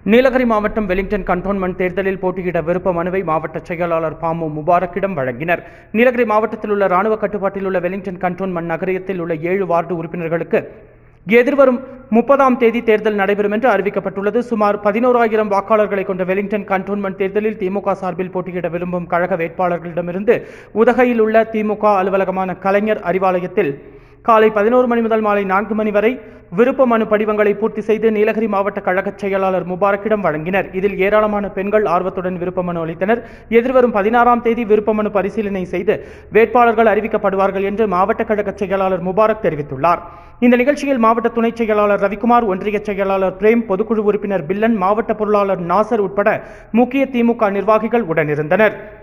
நீலகிரி மாவட்டம் Wellington cantonment தேர்தலில் போட்டியிட விருப்ப மனுவை மாவட்ட செயலாளர் பாமு முபாரக்கிடம் வழங்கினர் நீலகிரி மாவட்டத்தில் உள்ள ராணுவ கட்டுப்பாட்டில் உள்ள வெலிங்டன் கண்டோன்மெண்ட் நகரத்தில் உள்ள ஏழு வார்டு உறுப்பினர்களுக்கு எதிர்வரும் முப்பதாம் தேதி தேர்தல் நடைபெறும் என்று அறிவிக்கப்பட்டுள்ளது சுமார் பதினோராயிரம் வாக்காளர்களை கொண்ட வெலிங்டன் கண்டோன்மெண்ட் தேர்தலில் திமுக சார்பில் போட்டியிட விரும்பும் கழக வேட்பாளர்களிடமிருந்து உதகையில் உள்ள திமுக அலுவலகமான கலைஞர் அறிவாலயத்தில் காலை பதினோரு மணி முதல் மாலை நான்கு மணி வரை விருப்ப மனு படிவங்களை பூர்த்தி செய்து நீலகிரி மாவட்ட கழக செயலாளர் முபாரக்கிடம் வழங்கினர் இதில் ஏராளமான பெண்கள் ஆர்வத்துடன் விருப்ப மனு அளித்தனர் எதிர்வரும் பதினாறாம் தேதி விருப்ப மனு பரிசீலனை செய்து வேட்பாளர்கள் அறிவிக்கப்படுவார்கள் என்று மாவட்ட கழக செயலாளர் முபாரக் தெரிவித்துள்ளார் இந்த நிகழ்ச்சியில் மாவட்ட துணை செயலாளர் ரவிக்குமார் ஒன்றிய செயலாளர் பிரேம் பொதுக்குழு உறுப்பினர் பில்லன் மாவட்ட பொருளாளர் நாசர் உட்பட முக்கிய திமுக நிர்வாகிகள் உடனிருந்தனர்